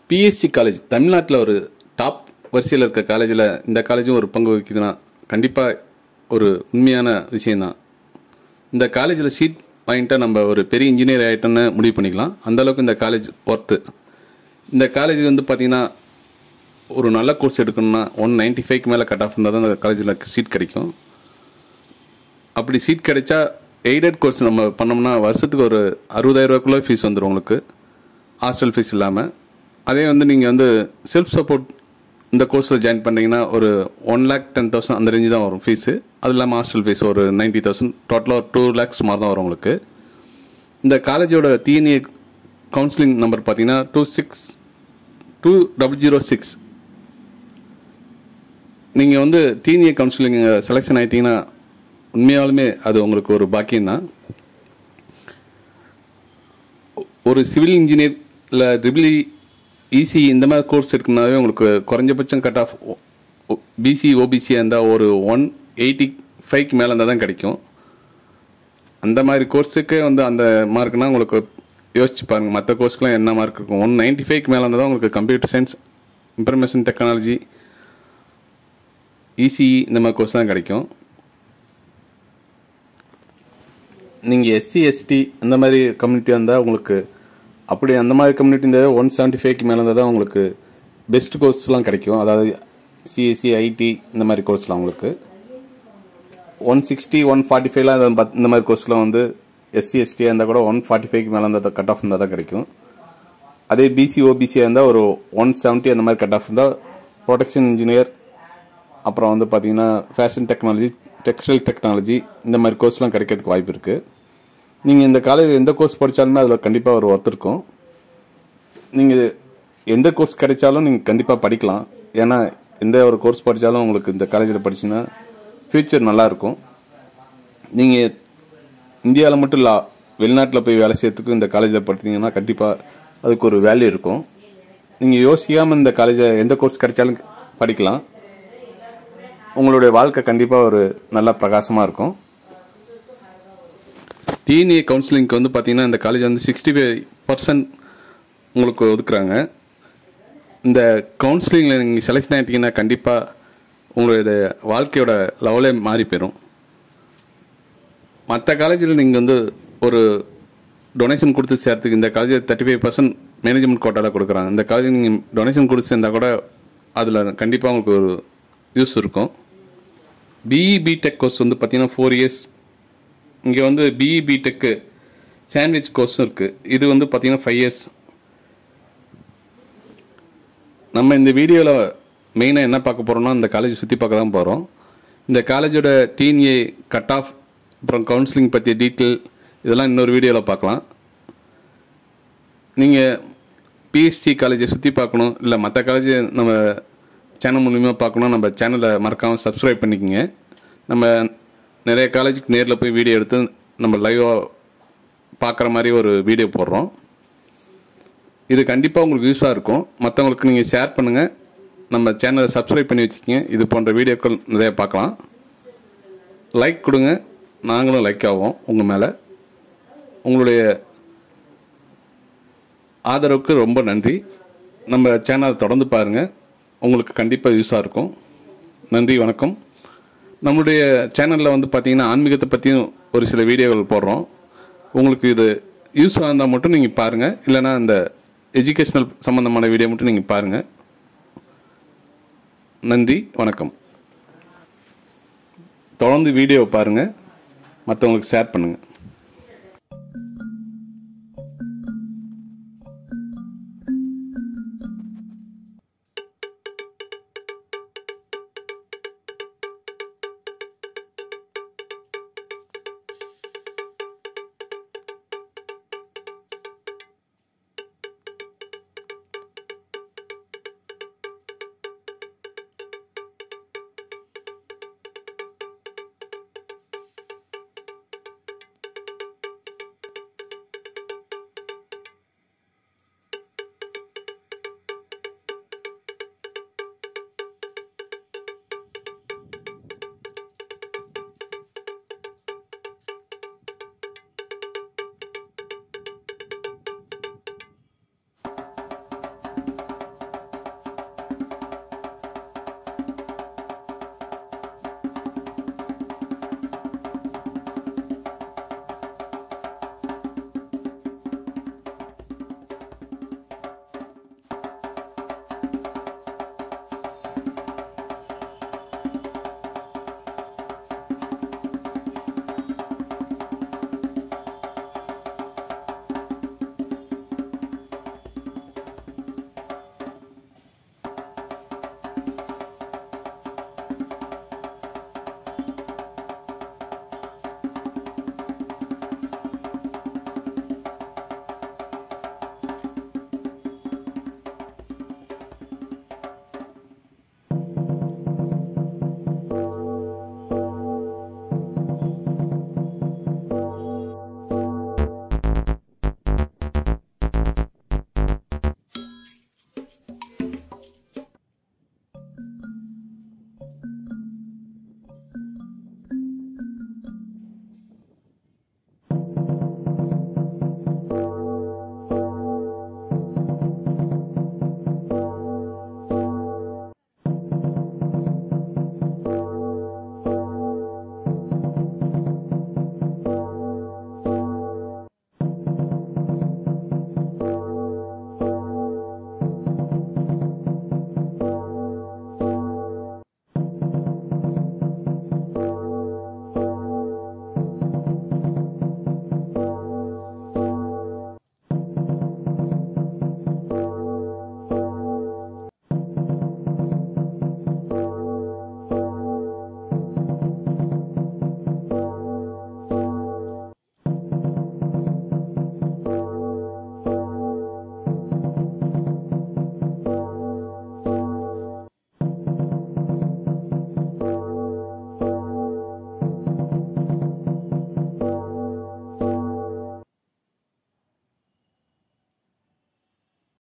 BSc college தமிழ்நாட்டில் ஒரு top வரிசையில் இருக்க காலேஜில் இந்த காலேஜும் ஒரு பங்கு வகிக்குதுன்னா கண்டிப்பாக ஒரு உண்மையான விஷயந்தான் இந்த காலேஜில் சீட் வாங்கிட்டா நம்ம ஒரு பெரிய இன்ஜினியர் ஆகிட்டோன்னு முடிவு பண்ணிக்கலாம் அந்த அளவுக்கு இந்த காலேஜ் ஒர்த்து இந்த காலேஜ் வந்து பார்த்திங்கன்னா ஒரு நல்ல கோர்ஸ் எடுக்கணும்னா ஒன் நைன்ட்டி ஃபைவ்க்கு மேலே கட் ஆஃப் இருந்தால் தான் அந்த காலேஜில் சீட் கிடைக்கும் அப்படி சீட் கிடைச்சா எய்டட் கோர்ஸ் நம்ம பண்ணோம்னா வருஷத்துக்கு ஒரு அறுபதாயிரரூவாக்குள்ளே ஃபீஸ் வந்துடும் உங்களுக்கு ஹாஸ்டல் ஃபீஸ் இல்லாமல் அதே வந்து நீங்கள் வந்து செல்ஃப் சப்போர்ட் இந்த கோர்ஸில் ஜாயின் பண்ணீங்கன்னா ஒரு ஒன் லேக் டென் தௌசண்ட் அந்த ரேஞ்சு தான் வரும் ஃபீஸு அது இல்லாமல் ஹாஸ்டல் ஃபீஸ் ஒரு நைன்ட்டி தௌசண்ட் டோட்டலாக ஒரு டூ லேக்ஸ் சுமார் தான் வரும் உங்களுக்கு இந்த காலேஜோட டிஎன்ஏ கவுன்சிலிங் நம்பர் பார்த்தீங்கன்னா two six two double zero six நீங்கள் வந்து டிஎன்ஏ கவுன்சிலிங் செலெக்ஷன் ஆகிட்டீங்கன்னா உண்மையாலுமே அது உங்களுக்கு ஒரு பாக்கியம்தான் ஒரு சிவில் இன்ஜினியர் இல்லை ட்ரிபிளி இசி இந்த மாதிரி கோர்ஸ் எடுக்கணும்னாவே உங்களுக்கு குறைஞ்சபட்சம் கட் ஆஃப் பிசி ஓபிசியாக இருந்தால் ஒரு ஒன் எயிட்டி ஃபைவ்க்கு மேலே இருந்தால் தான் கிடைக்கும் அந்த மாதிரி கோர்ஸுக்கே வந்து அந்த மார்க்னா உங்களுக்கு யோசிச்சு பாருங்கள் மற்ற கோர்ஸ்க்குலாம் என்ன மார்க் இருக்கும் ஒன் நைன்ட்டி ஃபைவ்க்கு மேலே இருந்தால் தான் உங்களுக்கு computer science information technology ECE இந்த மாதிரி கோர்ஸ் தான் கிடைக்கும் நீங்கள் எஸ்சி எஸ்டி அந்த மாதிரி கம்யூனிட்டியாக இருந்தால் உங்களுக்கு அப்படி அந்த மாதிரி கம்யூனிட்டி இருந்தால் ஒன் செவன்ட்டி ஃபைவ்க்கு மேலே இருந்தால் தான் உங்களுக்கு பெஸ்ட் கோர்ஸ்லாம் கிடைக்கும் அதாவது சிஎஸ்சி ஐடி இந்த மாதிரி கோர்ஸ்லாம் உங்களுக்கு ஒன் சிக்ஸ்டி ஒன் ஃபார்ட்டி ஃபைவ்லாம் இந்த மாதிரி கோர்ஸ்லாம் வந்து எஸ்சி எஸ்டியாக இருந்தால் கூட ஒன் ஃபார்ட்டி ஃபைவ்க்கு மேலே இருந்தால் கட் ஆஃப் இருந்தால் தான் கிடைக்கும் அதே பிசி ஓபிசியாக இருந்தால் ஒரு ஒன் செவன்ட்டி அந்த மாதிரி கட் ஆஃப் இருந்தால் ப்ரொடக்ஷன் இன்ஜினியர் அப்புறம் வந்து பார்த்தீங்கன்னா ஃபேஷன் டெக்னாலஜி டெக்ஸ்டைல் டெக்னாலஜி இந்த மாதிரி கோர்ஸ்லாம் கிடைக்கிறதுக்கு வாய்ப்பு இருக்குது நீங்கள் இந்த காலேஜ் எந்த கோர்ஸ் படித்தாலுமே அதில் கண்டிப்பாக ஒரு ஒர்த் இருக்கும் நீங்கள் எந்த கோர்ஸ் கிடைச்சாலும் நீங்கள் கண்டிப்பாக படிக்கலாம் ஏன்னா எந்த ஒரு கோர்ஸ் படித்தாலும் உங்களுக்கு இந்த காலேஜில் படிச்சிங்கன்னா ஃப்யூச்சர் நல்லாயிருக்கும் நீங்கள் இந்தியாவில் மட்டும் இல்லை வெளிநாட்டில் போய் வேலை செய்யறதுக்கு இந்த காலேஜில் படித்தீங்கன்னா கண்டிப்பாக அதுக்கு ஒரு வேல்யூ இருக்கும் நீங்கள் யோசிக்காமல் இந்த காலேஜை எந்த கோர்ஸ் கிடைச்சாலும் படிக்கலாம் உங்களுடைய வாழ்க்கை கண்டிப்பாக ஒரு நல்ல பிரகாசமாக இருக்கும் டிஎன்ஏ கவுன்சிலிங்க்கு வந்து பார்த்தீங்கன்னா இந்த காலேஜ் வந்து சிக்ஸ்டி ஃபைவ் பர்சன்ட் உங்களுக்கு ஒதுக்குறாங்க இந்த கவுன்சிலிங்கில் நீங்கள் செலெக்ஷன் ஆகிட்டீங்கன்னா கண்டிப்பாக உங்களுடைய வாழ்க்கையோட லெவலே மாறி போயிடும் மற்ற காலேஜில் நீங்கள் வந்து ஒரு டொனேஷன் கொடுத்து சேர்த்துக்கு இந்த காலேஜில் தேர்ட்டி ஃபைவ் பர்சன்ட் மேனேஜ்மெண்ட் கோட்டாவில் கொடுக்குறாங்க இந்த காலேஜ் நீங்கள் டொனேஷன் கொடுத்து சேர்ந்தால் கூட அதில் கண்டிப்பாக உங்களுக்கு ஒரு யூஸ் இருக்கும் பிஇ பிடெக் கோர்ஸ் வந்து பார்த்தீங்கன்னா ஃபோர் இயர்ஸ் இங்கே வந்து பிஇ பிடெக்கு சாண்ட்விச் கோர்ஸும் இருக்குது இது வந்து பார்த்தீங்கன்னா ஃபைவ் இயர்ஸ் நம்ம இந்த வீடியோவில் மெயினாக என்ன பார்க்க போகிறோம்னா இந்த காலேஜ் சுற்றி பார்க்க தான் போகிறோம் இந்த காலேஜோட டிஎன்ஏ கட் ஆஃப் அப்புறம் கவுன்சிலிங் பற்றிய டீட்டெயில் இதெல்லாம் இன்னொரு வீடியோவில் பார்க்கலாம் நீங்கள் பிஎஸ்டி காலேஜை சுற்றி பார்க்கணும் இல்லை மற்ற காலேஜை நம்ம சேனல் மூலிமா பார்க்கணும் நம்ம சேனலை மறக்காமல் சப்ஸ்கிரைப் பண்ணிக்கோங்க நம்ம நிறைய காலேஜுக்கு நேரில் போய் வீடியோ எடுத்து நம்ம லைவாக பார்க்குற மாதிரி ஒரு வீடியோ போடுறோம் இது கண்டிப்பாக உங்களுக்கு யூஸாக இருக்கும் மற்றவங்களுக்கு நீங்கள் ஷேர் பண்ணுங்கள் நம்ம சேனலை சப்ஸ்கிரைப் பண்ணி வச்சுக்கோங்க இது போன்ற வீடியோக்கள் நிறைய பார்க்கலாம் லைக் கொடுங்க நாங்களும் லைக் ஆவோம் உங்கள் மேலே உங்களுடைய ஆதரவுக்கு ரொம்ப நன்றி நம்ம சேனலை தொடர்ந்து பாருங்கள் உங்களுக்கு கண்டிப்பாக யூஸாக இருக்கும் நன்றி வணக்கம் நம்மளுடைய சேனலில் வந்து பார்த்திங்கன்னா ஆன்மீகத்தை பற்றியும் ஒரு சில வீடியோகள் போடுறோம் உங்களுக்கு இது யூஸ் இருந்தால் மட்டும் நீங்கள் பாருங்கள் இல்லைனா இந்த எஜுகேஷ்னல் சம்மந்தமான வீடியோ மட்டும் நீங்கள் பாருங்கள் நன்றி வணக்கம் தொடர்ந்து வீடியோவை பாருங்கள் மற்றவங்களுக்கு ஷேர் பண்ணுங்கள்